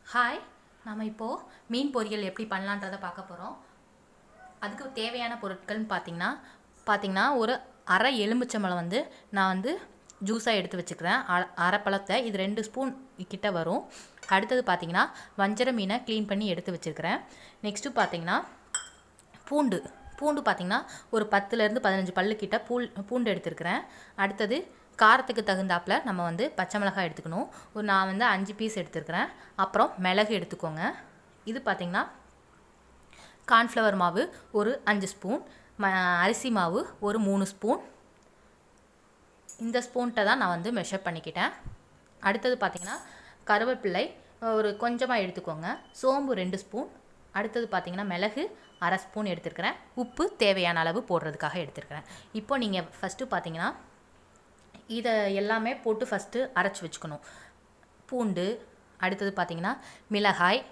hi நம்ம இப்போது மீன் பொரியல் எப்படி பண்ணலான்றதை பார்க்க போகிறோம் அதுக்கு தேவையான பொருட்கள்னு பார்த்தீங்கன்னா பார்த்தீங்கன்னா ஒரு அரை எலுமிச்சம்பழம் வந்து நான் வந்து ஜூஸாக எடுத்து வச்சுக்கிறேன் அ- அரை பழத்தை இது ரெண்டு ஸ்பூன் கிட்ட வரும் அடுத்தது பார்த்தீங்கன்னா வஞ்சர மீனை க்ளீன் பண்ணி எடுத்து வச்சுருக்கிறேன் நெக்ஸ்ட்டு பார்த்தீங்கன்னா பூண்டு பூண்டு பார்த்தீங்கன்னா ஒரு பத்துலேருந்து பதினஞ்சு பல்லு கிட்ட பூல் பூண்டு எடுத்துருக்கிறேன் அடுத்தது காரத்துக்கு தகுந்தாப்புல நம்ம வந்து பச்சை மிளகாய் எடுத்துக்கணும் ஒரு நான் வந்து அஞ்சு பீஸ் எடுத்துருக்கிறேன் அப்புறம் மிளகு எடுத்துக்கோங்க இது பார்த்தீங்கன்னா கார்ன்ஃப்ளவர் மாவு ஒரு அஞ்சு ஸ்பூன் ம அரிசி மாவு ஒரு மூணு ஸ்பூன் இந்த ஸ்பூன்கிட்ட தான் நான் வந்து மெஷர் பண்ணிக்கிட்டேன் அடுத்தது பார்த்தீங்கன்னா கருவேப்பிள்ளை ஒரு கொஞ்சமாக எடுத்துக்கோங்க சோம்பு ரெண்டு ஸ்பூன் அடுத்தது பார்த்தீங்கன்னா மிளகு அரை ஸ்பூன் எடுத்துருக்கிறேன் உப்பு தேவையான அளவு போடுறதுக்காக எடுத்துருக்கிறேன் இப்போ நீங்கள் ஃபஸ்ட்டு பார்த்தீங்கன்னா இதை எல்லாமே போட்டு ஃபஸ்ட்டு அரைச்சி வச்சுக்கணும் பூண்டு அடுத்தது பார்த்தீங்கன்னா மிளகாய்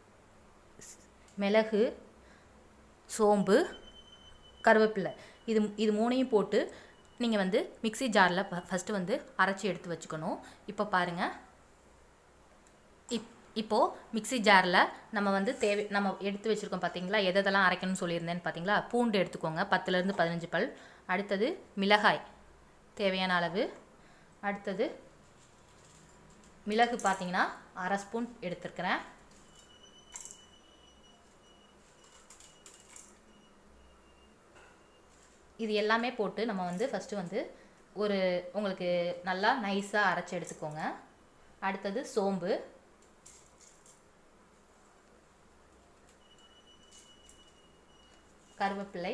மிளகு சோம்பு கருவேப்பிலை இது இது மூணையும் போட்டு நீங்கள் வந்து மிக்ஸி ஜாரில் ஃபஸ்ட்டு வந்து அரைச்சி எடுத்து வச்சுக்கணும் இப்போ பாருங்கள் இப் இப்போது மிக்ஸி ஜாரில் நம்ம வந்து தேவை நம்ம எடுத்து வச்சுருக்கோம் பார்த்தீங்களா எது எதெல்லாம் அரைக்கணும்னு சொல்லியிருந்தேன்னு பார்த்தீங்களா பூண்டு எடுத்துக்கோங்க பத்துலேருந்து பதினஞ்சு பல் அடுத்தது மிளகாய் தேவையான அளவு அடுத்தது மிளகு பார்த்தீங்கன்னா அரை ஸ்பூன் எடுத்துருக்கிறேன் இது எல்லாமே போட்டு நம்ம வந்து ஃபஸ்ட்டு வந்து ஒரு உங்களுக்கு நல்லா நைஸாக அரைச்சி எடுத்துக்கோங்க அடுத்தது சோம்பு கருவேப்பிலை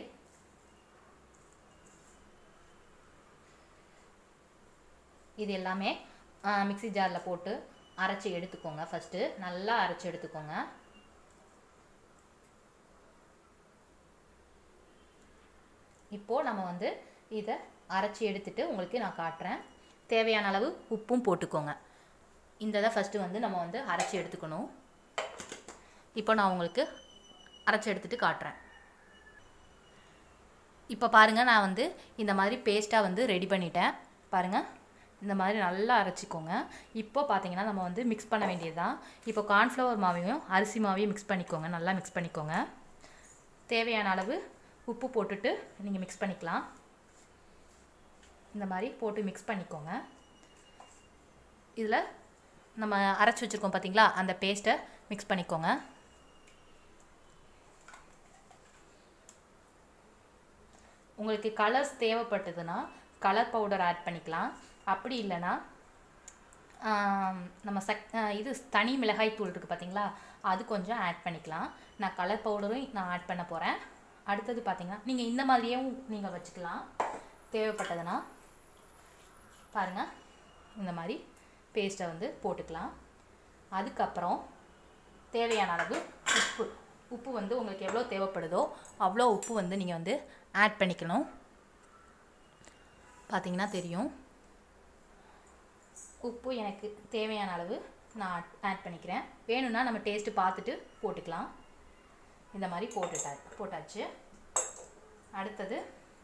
இது எல்லாமே மிக்ஸி ஜாரில் போட்டு அரைச்சி எடுத்துக்கோங்க ஃபஸ்ட்டு நல்லா அரைச்சி எடுத்துக்கோங்க இப்போது நம்ம வந்து இதை அரைச்சி எடுத்துட்டு உங்களுக்கு நான் காட்டுறேன் தேவையான அளவு உப்பும் போட்டுக்கோங்க இந்த இதை ஃபஸ்ட்டு வந்து நம்ம வந்து அரைச்சி எடுத்துக்கணும் இப்போ நான் உங்களுக்கு அரைச்சி எடுத்துட்டு காட்டுறேன் இப்போ பாருங்கள் நான் வந்து இந்த மாதிரி பேஸ்ட்டாக வந்து ரெடி பண்ணிட்டேன் பாருங்கள் இந்த மாதிரி நல்லா அரைச்சிக்கோங்க இப்போ பார்த்தீங்கன்னா நம்ம வந்து மிக்ஸ் பண்ண வேண்டியது தான் இப்போ கார்ன்ஃப்ளவர் மாவையும் அரிசி மாவையும் மிக்ஸ் பண்ணிக்கோங்க நல்லா மிக்ஸ் பண்ணிக்கோங்க தேவையான அளவு உப்பு போட்டுட்டு நீங்கள் மிக்ஸ் பண்ணிக்கலாம் இந்த மாதிரி போட்டு மிக்ஸ் பண்ணிக்கோங்க இதில் நம்ம அரைச்சி வச்சுருக்கோம் பார்த்தீங்களா அந்த பேஸ்ட்டை மிக்ஸ் பண்ணிக்கோங்க உங்களுக்கு கலர்ஸ் தேவைப்பட்டதுன்னா கலர் பவுடர் ஆட் பண்ணிக்கலாம் அப்படி இல்லைன்னா ஆம், நம்ம சக் ஆ, இது தனி மிளகாய் தூள் இருக்குது பார்த்தீங்களா அது கொஞ்சம் ஆட் பண்ணிக்கலாம் நான் கலர் பவுடரும் நான் ஆட் பண்ண போகிறேன் அடுத்தது பார்த்தீங்கன்னா நீங்கள் இந்த மாதிரியும் நீங்கள் வச்சுக்கலாம் தேவைப்பட்டதுன்னா பாருங்கள் இந்த மாதிரி பேஸ்ட்டை வந்து போட்டுக்கலாம் அதுக்கப்புறம் தேவையான அளவு உப்பு உப்பு வந்து உங்களுக்கு எவ்வளோ தேவைப்படுதோ அவ்வளோ உப்பு வந்து நீங்கள் வந்து ஆட் பண்ணிக்கணும் பார்த்தீங்கன்னா தெரியும் உப்பு எனக்கு தேவையான அளவு நான் ஆட் பண்ணிக்கிறேன் வேணும்னா நம்ம டேஸ்ட்டு பார்த்துட்டு போட்டுக்கலாம் இந்த மாதிரி போட்டுட்டா போட்டாச்சு அடுத்தது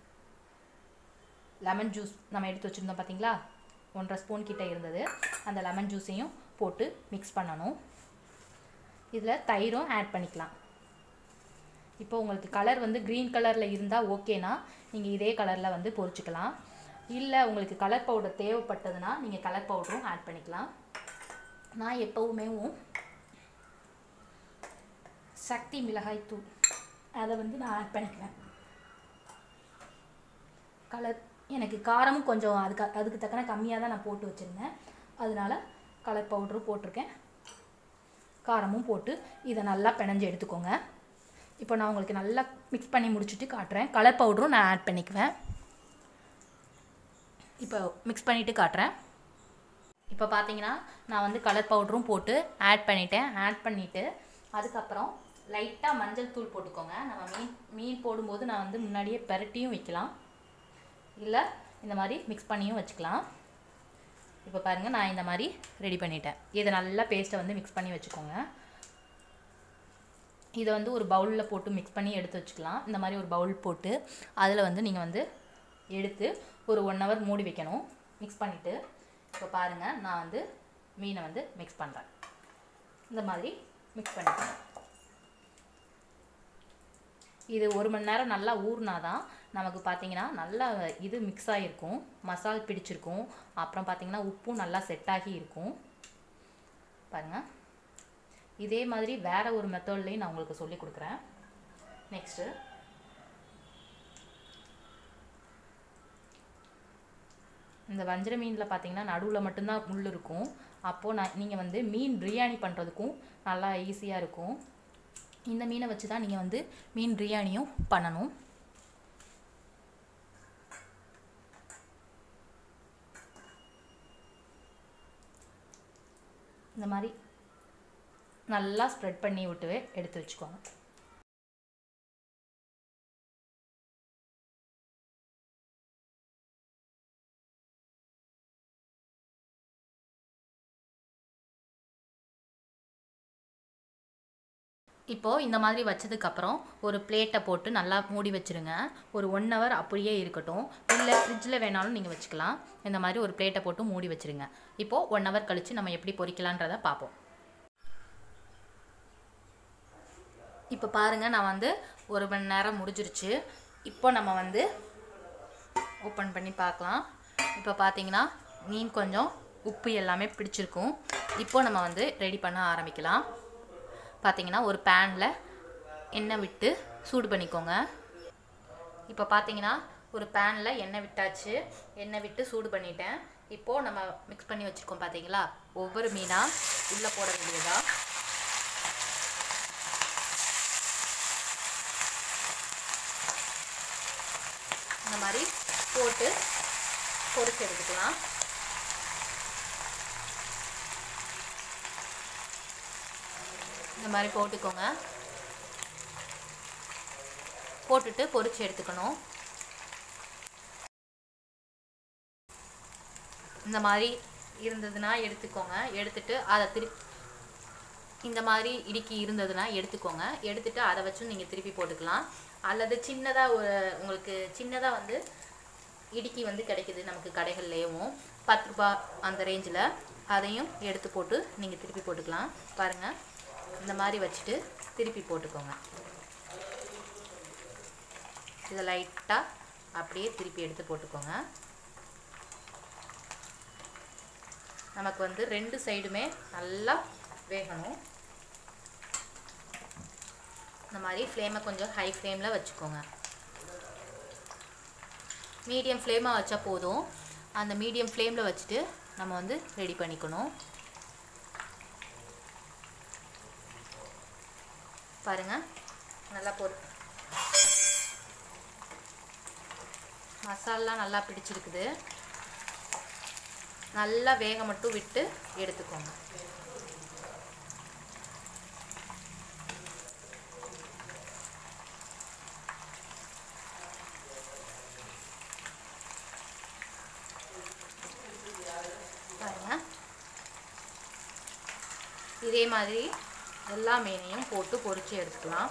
லெமன் ஜூஸ் நம்ம எடுத்து வச்சுருந்தோம் பார்த்தீங்களா ஒன்றரை ஸ்பூன் கிட்ட இருந்தது அந்த லெமன் ஜூஸையும் போட்டு மிக்ஸ் பண்ணணும் இதில் தயிரும் ஆட் பண்ணிக்கலாம் இப்போ உங்களுக்கு கலர் வந்து க்ரீன் கலரில் இருந்தால் ஓகேனா நீங்கள் இதே கலரில் வந்து பொரிச்சுக்கலாம் இல்லை உங்களுக்கு கலர் பவுடர் தேவைப்பட்டதுன்னா நீங்கள் கலர் பவுடரும் ஆட் பண்ணிக்கலாம் நான் எப்போவுமே சக்தி மிளகாய் தூள் அதை வந்து நான் ஆட் பண்ணிக்குவேன் கலர் எனக்கு காரமும் கொஞ்சம் அதுக்கு அதுக்கு தக்கன கம்மியாக தான் நான் போட்டு வச்சுருந்தேன் அதனால கலர் பவுடரும் போட்டிருக்கேன் காரமும் போட்டு இதை நல்லா பிணைஞ்சு எடுத்துக்கோங்க இப்போ நான் உங்களுக்கு நல்லா மிக்ஸ் பண்ணி முடிச்சுட்டு காட்டுறேன் கலர் பவுடரும் நான் ஆட் பண்ணிக்குவேன் இப்போ மிக்ஸ் பண்ணிவிட்டு காட்டுறேன் இப்போ பார்த்தீங்கன்னா நான் வந்து கலர் பவுடரும் போட்டு ஆட் பண்ணிட்டேன் ஆட் பண்ணிவிட்டு அதுக்கப்புறம் லைட்டாக மஞ்சள் தூள் போட்டுக்கோங்க நம்ம மீன் மீன் போடும்போது நான் வந்து முன்னாடியே பெரட்டியும் வைக்கலாம் இல்லை இந்த மாதிரி மிக்ஸ் பண்ணியும் வச்சுக்கலாம் இப்போ பாருங்கள் நான் இந்த மாதிரி ரெடி பண்ணிட்டேன் இதை நல்லா பேஸ்ட்டை வந்து மிக்ஸ் பண்ணி வச்சுக்கோங்க இதை வந்து ஒரு பவுலில் போட்டு மிக்ஸ் பண்ணி எடுத்து வச்சுக்கலாம் இந்த மாதிரி ஒரு பவுல் போட்டு அதில் வந்து நீங்கள் வந்து எடுத்து ஒரு ஒன் ஹவர் மூடி வைக்கணும் மிக்ஸ் பண்ணிவிட்டு இப்போ பாருங்கள் நான் வந்து மீனை வந்து மிக்ஸ் பண்ணுறேன் இந்த மாதிரி மிக்ஸ் பண்ணிக்கணும் இது ஒரு மணி நேரம் நல்லா ஊறினாதான் நமக்கு பார்த்தீங்கன்னா நல்லா இது மிக்ஸ் ஆகிருக்கும் மசால் பிடிச்சிருக்கும் அப்புறம் பார்த்தீங்கன்னா உப்பும் நல்லா செட் ஆகி இருக்கும் பாருங்கள் இதே மாதிரி வேறு ஒரு மெத்தட்லேயும் நான் உங்களுக்கு சொல்லி கொடுக்குறேன் நெக்ஸ்ட்டு இந்த வஞ்சர மீனில் பார்த்தீங்கன்னா நடுவில் மட்டும்தான் முள் இருக்கும் அப்போது நான் நீங்கள் வந்து மீன் பிரியாணி பண்ணுறதுக்கும் நல்லா ஈஸியாக இருக்கும் இந்த மீனை வச்சு தான் நீங்கள் வந்து மீன் பிரியாணியும் பண்ணணும் இந்த மாதிரி நல்லா ஸ்ப்ரெட் பண்ணி விட்டு எடுத்து வச்சுக்கோங்க இப்போது இந்த மாதிரி வச்சதுக்கப்புறம் ஒரு பிளேட்டை போட்டு நல்லா மூடி வச்சுருங்க ஒரு ஒன் ஹவர் அப்படியே இருக்கட்டும் இல்லை ஃப்ரிட்ஜில் வேணாலும் நீங்கள் வச்சுக்கலாம் இந்த மாதிரி ஒரு பிளேட்டை போட்டு மூடி வச்சுருங்க இப்போது ஒன் ஹவர் கழித்து நம்ம எப்படி பொரிக்கலான்றதை பார்ப்போம் இப்போ பாருங்கள் நான் வந்து ஒரு மணி நேரம் முடிஞ்சிருச்சு இப்போ நம்ம வந்து ஓப்பன் பண்ணி பார்க்கலாம் இப்போ பார்த்தீங்கன்னா மீன் கொஞ்சம் உப்பு எல்லாமே பிடிச்சிருக்கும் இப்போ நம்ம வந்து ரெடி பண்ண ஆரம்பிக்கலாம் பார்த்தீங்கன்னா ஒரு பேனில் எண்ணெய் விட்டு சூடு பண்ணிக்கோங்க இப்போ பார்த்தீங்கன்னா ஒரு பேனில் எண்ணெய் விட்டாச்சு எண்ணெய் விட்டு சூடு பண்ணிட்டேன் இப்போது நம்ம மிக்ஸ் பண்ணி வச்சுருக்கோம் பார்த்தீங்களா ஒவ்வொரு மீனாக உள்ளே போட வேண்டியதா இந்த மாதிரி போட்டு பொரிச்சு எடுத்துக்கலாம் இந்த மாதிரி போட்டுக்கோங்க போட்டுட்டு பொரிச்சு எடுத்துக்கணும் இந்த மாதிரி இருந்ததுன்னா எடுத்துக்கோங்க எடுத்துட்டு அதை திரு இந்த மாதிரி இடுக்கி இருந்ததுன்னா எடுத்துக்கோங்க எடுத்துட்டு அதை வச்சும் நீங்கள் திருப்பி போட்டுக்கலாம் அல்லது சின்னதாக ஒரு உங்களுக்கு சின்னதாக வந்து இடுக்கி வந்து கிடைக்குது நமக்கு கடைகள்லேயும் பத்து ரூபா அந்த ரேஞ்சில் அதையும் எடுத்து போட்டு நீங்கள் திருப்பி போட்டுக்கலாம் பாருங்கள் இந்த மாதிரி வச்சுட்டு திருப்பி போட்டுக்கோங்க இதை லைட்டாக அப்படியே திருப்பி எடுத்து போட்டுக்கோங்க நமக்கு வந்து ரெண்டு சைடுமே நல்லா வேகணும் இந்த மாதிரி ஃப்ளேமை கொஞ்சம் ஹை ஃப்ளேமில் வச்சுக்கோங்க மீடியம் ஃப்ளேமாக வச்சா போதும் அந்த மீடியம் ஃப்ளேமில் வச்சுட்டு நம்ம வந்து ரெடி பண்ணிக்கணும் பாருங்கள் நல்லா போ மசாலாம் நல்லா பிடிச்சிருக்குது நல்லா வேக மட்டும் விட்டு எடுத்துக்கோங்க பாருங்க இதே மாதிரி எல்லா மீனையும் போட்டு பொரிச்சு எடுத்துக்கலாம்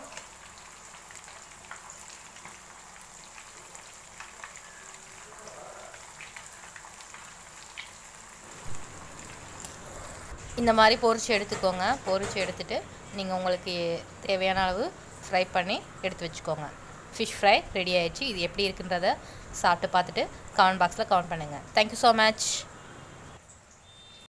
இந்த மாதிரி பொரிச்சு எடுத்துக்கோங்க பொரிச்சு எடுத்துட்டு நீங்கள் உங்களுக்கு தேவையான அளவு ஃப்ரை பண்ணி எடுத்து வச்சுக்கோங்க ஃபிஷ் ஃப்ரை ரெடி ஆயிடுச்சு இது எப்படி இருக்குன்றத சாப்பிட்டு பார்த்துட்டு கமெண்ட் பாக்ஸில் கமெண்ட் பண்ணுங்கள் தேங்க்யூ ஸோ மச்